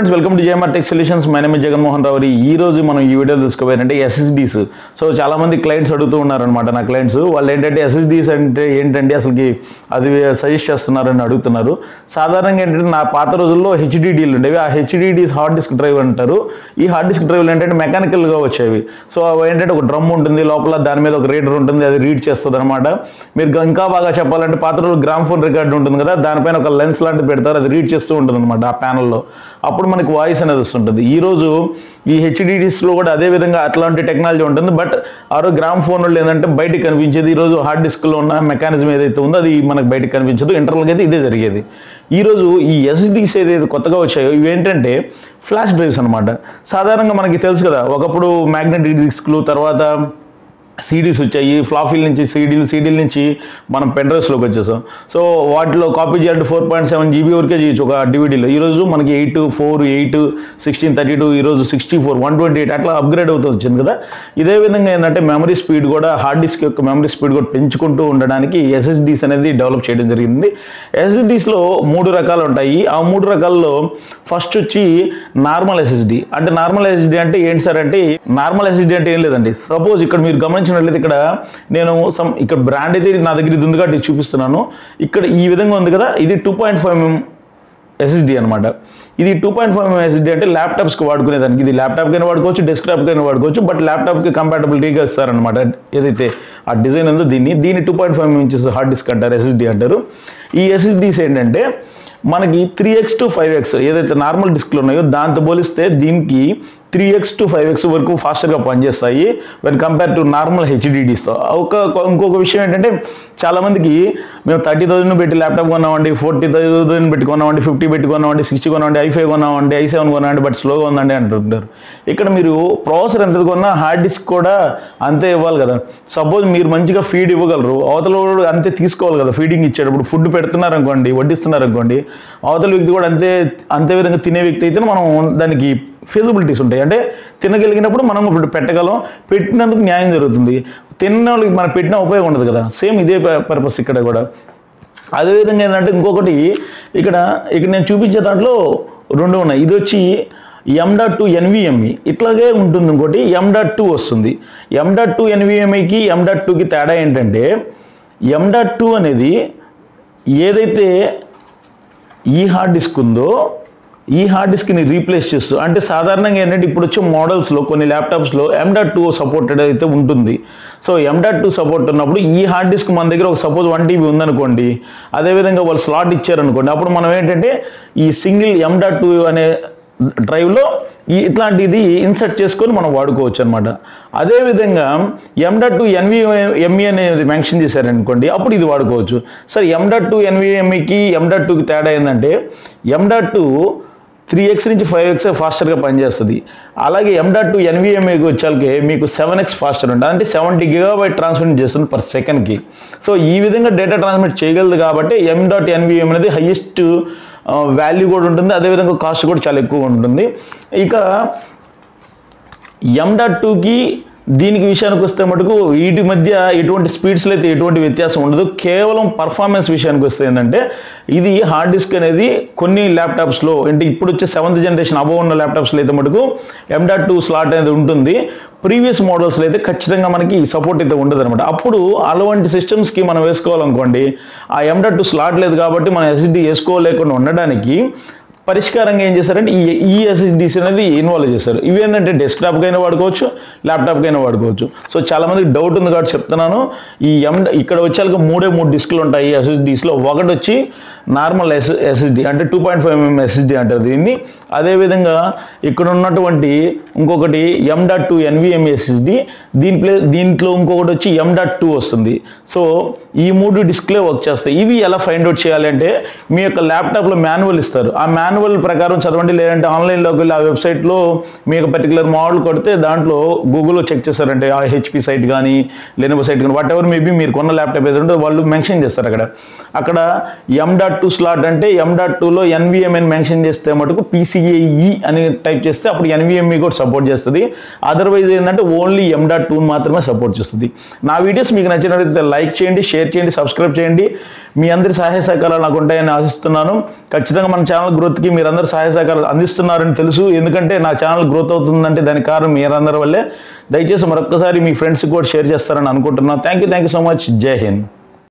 friends welcome to JMR tech solutions my name Jaganmohan Rao ఈ రోజు మనం ఈ వీడియో తీసుకోవాలంటే ఎస్ఎస్డీస్ సో చాలా మంది క్లయింట్స్ అడుగుతూ ఉన్నారనమాట నా క్లయింట్స్ వాళ్ళు ఏంటంటే ఎస్ఎస్డీస్ అంటే ఏంటంటే అసలుకి అది సజెస్ట్ చేస్తున్నారని అడుగుతున్నారు సాధారణంగా ఏంటంటే నా పాత రోజుల్లో హెచ్డిడీలు ఉండేవి ఆ హెచ్డిడీస్ హార్డ్ డిస్క్ డ్రైవ్ అంటారు ఈ హార్డ్ డిస్క్ డ్రైవ్లు ఏంటంటే మెకానికల్గా వచ్చేవి సో అవి ఏంటంటే ఒక డ్రమ్ ఉంటుంది లోపల దాని మీద ఒక రీడర్ ఉంటుంది అది రీడ్ చేస్తుంది అనమాట మీరు గ- ఇంకా బాగా చెప్పాలంటే పాత రోజులు గ్రామ్ ఫోన్ రికార్డు ఉంటుంది కదా దానిపైన ఒక లెన్స్ లాంటిది పెడతారు అది రీడ్ చేస్తూ ఉంటుంది అనమాట ఆ ప్యానల్లో అప్పుడు మనకి వాయిస్ అనేది వస్తుంటుంది ఈ రోజు ఈ హెచ్డిడిస్లో కూడా అదే విధంగా అట్లాంటి టెక్నాలజీ ఉంటుంది బట్ ఆ రోజు గ్రామ్ ఫోన్లు ఏంటంటే బయటికి కనిపించేది ఈ రోజు హార్డ్ డిస్క్లో ఉన్న మెకానిజం ఏదైతే ఉందో అది మనకు బయటికి కనిపించదు ఇంటర్నల్గా అయితే ఇదే జరిగేది ఈ రోజు ఈ ఎస్డిస్ ఏదైతే కొత్తగా వచ్చాయో ఇవి ఏంటంటే ఫ్లాష్ డ్రైవ్స్ అనమాట సాధారణంగా మనకి తెలుసు కదా ఒకప్పుడు మ్యాగ్నెటిక్ డిస్క్లు తర్వాత సీడీస్ వచ్చాయి ఫ్లాఫీల నుంచి సీడీలు సీడీల నుంచి మనం పెన్ డ్రైవ్స్లోకి వచ్చేసాం సో వాటిలో కాపీ చేయాలంటే ఫోర్ పాయింట్ సెవెన్ జీబీ వరకే చేయొచ్చు ఒక డివిడీలో ఈరోజు మనకి eight four eight sixteen thirty two ఈరోజు sixty four one twenty eight అట్లా అప్గ్రేడ్ అవుతూ వచ్చింది కదా ఇదే విధంగా ఏంటంటే మెమరీ స్పీడ్ కూడా హార్డ్ డిస్క్ యొక్క మెమరీ స్పీడ్ కూడా పెంచుకుంటూ ఉండడానికి ఎస్ఎస్డీస్ అనేది డెవలప్ చేయడం జరిగింది ఎస్ఎస్డీస్లో మూడు రకాలు ఉంటాయి ఆ మూడు రకాల్లో ఫస్ట్ వచ్చి నార్మల్ ఎస్ఎస్డి అంటే నార్మల్ ఎస్ఎస్డి అంటే ఏంటి సార్ అంటే నార్మల్ ఎస్ఎస్డి అంటే ఏం లేదండి సపోజ్ ఇక్కడ మీరు గమనించినట్లయితే ఇక్కడ నేను సమ్ ఇక్కడ బ్రాండ్ అయితే నా దగ్గర ఇది ఉంది కాబట్టి ఇది చూపిస్తున్నాను ఇక్కడ ఈ విధంగా ఉంది కదా ఇది టూ పాయింట్ ఫైవ్ ఎస్ఎస్డి అనమాట ఇది టూ పాయింట్ ఫైవ్ ఎస్ఎస్డి అంటే ల్యాప్టాప్స్కి వాడుకునేదానికి ఇది ల్యాప్టాప్కైనా వాడుకోవచ్చు డెస్క్టాప్కైనా వాడుకోవచ్చు బట్ ల్యాప్టాప్కి కంపాటబిలిటీగా ఇస్తారనమాట ఏదైతే ఆ డిజైన్ ఉందో దీన్ని దీన్ని two point five inches hard disk అంటారు ఎస్ఎస్డి అంటారు ఈ ఎస్ఎస్డీస్ ఏంటంటే మనకి three x to five x ఏదైతే నార్మల్ డిస్క్లు ఉన్నాయో దాంతో పోలిస్తే దీనికి three x to five x వరకు ఫాస్ట్గా పనిచేస్తాయి వెన్ కంపేర్ టు నార్మల్ హెచ్డిడీస్తో ఒక ఇంకొక విషయం ఏంటంటే చాలామందికి మేము థర్టీ థౌసండ్ పెట్టి ల్యాప్టాప్ కొన్నామండి ఫోర్టీ థౌసండ్ పెట్టి కొన్నామండి ఫిఫ్టీ పెట్టి కొన్నామండి సిక్స్టీ కొన్నామండి ఐ ఫైవ్ కొన్నామండి ఐ సెవెన్ కొన్నామండి బట్ స్లోగా ఉందండి అంటుంటారు ఇక్కడ మీరు ప్రాసెసర్ ఎంత కొన్నా హార్డ్ డిస్క్ కూడా అంతే ఇవ్వాలి కదా సపోజ్ మీరు మంచిగా ఫీడ్ ఇవ్వగలరు అవతల వాడు అంతే తీసుకోవాలి కదా ఫీడింగ్ ఇచ్చేటప్పుడు ఫుడ్ పెడుతున్నారు అనుకోండి వడ్డిస్తున్నారు అనుకోండి అవతల వ్యక్తి కూడా అంతే అంతే విధంగా తినే వ్యక్తి అయితే మనం దానికి ఫీజిబిలిటీస్ ఉంటాయి అంటే తినగలిగినప్పుడు మనం ఇప్పుడు పెట్టగలం పెట్టినందుకు న్యాయం జరుగుతుంది తిన్న వాళ్ళకి మనం పెట్టిన ఉపయోగం ఉండదు కదా సేమ్ ఇదే పర్పస్ ఇక్కడ కూడా అదేవిధంగా ఏంటంటే ఇంకొకటి ఇక్కడ ఇక్కడ నేను చూపించే దాంట్లో రెండు ఉన్నాయి ఇది వచ్చి ఎం డాట్ టూ ఎన్విఎంఈ ఇట్లాగే ఉంటుంది ఇంకోటి ఎం డాట్ టూ వస్తుంది ఎం డాట్ టూ ఎన్విఎంఈకి ఎం డాట్ టూకి తేడా ఏంటంటే ఎం డాట్ టూ అనేది ఏదైతే ఈ హార్డ్ డిస్క్ ఉందో ఈ హార్డ్ డిస్క్ని రీప్లేస్ చేస్తూ అంటే సాధారణంగా ఏంటంటే ఇప్పుడు వచ్చే మోడల్స్లో కొన్ని ల్యాప్టాప్స్లో ఎం డాట్ టూ సపోర్టెడ్ అయితే ఉంటుంది so M dot two support ఉన్నప్పుడు ఈ హార్డ్ డిస్క్ మన దగ్గర ఒక సపోజ్ వన్ టీబీ ఉందనుకోండి అదేవిధంగా వాళ్ళు స్లాట్ ఇచ్చారనుకోండి అప్పుడు మనం ఏంటంటే ఈ సింగిల్ ఎం డాట్ టూ అనే డ్రైవ్లో ఈ ఇట్లాంటిది ఇన్సర్ట్ చేసుకొని మనం వాడుకోవచ్చు అనమాట అదేవిధంగా M dot two NVMe అనేది మెన్షన్ చేశారనుకోండి అప్పుడు ఇది వాడుకోవచ్చు సరే ఎం డాట్ టూ ఎన్విఎంఈకి ఎం డాట్ టూకి తేడా ఏంటంటే M dot two three x నుంచి ఫైవ్ ఎక్స్ ఫాస్టర్గా పనిచేస్తుంది అలాగే ఎం డాట్ టూ ఎన్విఎంఏకి వచ్చాకే మీకు సెవెన్ ఎక్స్ ఫాస్టర్ ఉంటుంది అంటే సెవెంటీ గిగాబైట్ ట్రాన్స్మిట్ చేస్తుంది పర్ సెకండ్కి సో ఈ విధంగా డేటా ట్రాన్స్మిట్ చేయగలదు కాబట్టి ఎం డాట్ ఎన్విఎం అనేది హైయెస్ట్ వాల్యూ కూడా ఉంటుంది అదేవిధంగా కాస్ట్ కూడా చాలా ఎక్కువ ఉంటుంది ఇక ఎం డాట్ టూకి దీనికి విషయానికి వస్తే మటుకు వీటి మధ్య ఎటువంటి స్పీడ్స్లో అయితే ఎటువంటి వ్యత్యాసం ఉండదు కేవలం పర్ఫార్మెన్స్ విషయానికి వస్తే ఏంటంటే ఇది హార్డ్ డిస్క్ అనేది కొన్ని ల్యాప్టాప్స్లో అంటే ఇప్పుడు వచ్చే సెవెంత్ జనరేషన్ అబోవ్ ఉన్న ల్యాప్టాప్స్లో అయితే మటుకు ఎం డాట్ టూ స్లాట్ అనేది ఉంటుంది ప్రీవియస్ మోడల్స్లో అయితే ఖచ్చితంగా మనకి సపోర్ట్ అయితే ఉండదు అనమాట అప్పుడు అలాంటి సిస్టమ్స్కి మనం వేసుకోవాలనుకోండి ఆ ఎం డాట్ టూ స్లాట్ లేదు కాబట్టి మనం ఎస్డి వేసుకోలేకుండా ఉండడానికి పరిష్కారంగా ఏం చేశారంటే ఈ ఈ ఎస్ఎస్డిసి అనేది ఇన్వాల్వ్ చేశారు ఇవి ఏంటంటే డెస్క్టాప్కైనా వాడుకోవచ్చు ల్యాప్టాప్కైనా వాడుకోవచ్చు సో చాలా మందికి డౌట్ ఉంది కాబట్టి చెప్తున్నాను ఈ ఎం ఇక్కడ వచ్చాక మూడే మూడు డిస్క్లు ఉంటాయి ఎస్ఎస్డిస్లో ఒకటి వచ్చి నార్మల్ ఎస్ ఎస్ఎస్డి అంటే two point five mm SSD అంటారు దీన్ని అదేవిధంగా ఇక్కడ ఉన్నటువంటి ఇంకొకటి M dot two NVM SSD దీని ప్లే దీంట్లో ఇంకొకటి వచ్చి ఎం డాట్ టూ వస్తుంది సో ఈ మూడు డిస్క్లే వర్క్ చేస్తాయి ఇవి ఎలా ఫైండ్ అవుట్ చేయాలి అంటే మీ యొక్క ల్యాప్టాప్లో మాన్యువల్ ఇస్తారు ఆ మాన్యువల్ ప్రకారం చదవండి లేదంటే ఆన్లైన్లోకి వెళ్ళి ఆ వెబ్సైట్లో మీ యొక్క పర్టికులర్ మోడల్ కొడితే దాంట్లో గూగుల్లో చెక్ చేస్తారంటే ఆ హెచ్పి సైట్ కానీ లెనోవో సైట్ కానీ వాట్ ఎవర్ మేబీ మీరు కొన్న ల్యాప్టాప్ ఏదంటే వాళ్ళు మెన్షన్ చేస్తారు అక్కడ అక్కడ M dot dot two slot అంటే ఎం డాట్ టూలో ఎన్విఎం అని మెన్షన్ చేస్తే మటుకు పీసీఏఈ అని టైప్ చేస్తే అప్పుడు ఎన్విఎంఈ కూడా సపోర్ట్ చేస్తుంది అదర్వైజ్ ఏంటంటే ఓన్లీ ఎం డాట్ టూ మాత్రమే సపోర్ట్ చేస్తుంది నా వీడియోస్ మీకు నచ్చినట్లయితే లైక్ చేయండి షేర్ చేయండి సబ్స్క్రైబ్ చేయండి మీ అందరి సహాయ సహకారాలు నాకు ఉంటాయని ఆశిస్తున్నాను ఖచ్చితంగా మన ఛానల్ గ్రోత్కి మీరందరూ సహాయ సహకారాలు అందిస్తున్నారని తెలుసు ఎందుకంటే నా ఛానల్ గ్రోత్ అవుతుందంటే దానికి కారణం మీరందరి వల్లే దయచేసి మరొక్కసారి మీ ఫ్రెండ్స్కి కూడా షేర్ చేస్తారని అనుకుంటున్నాను thank you thank you so much జై హింద్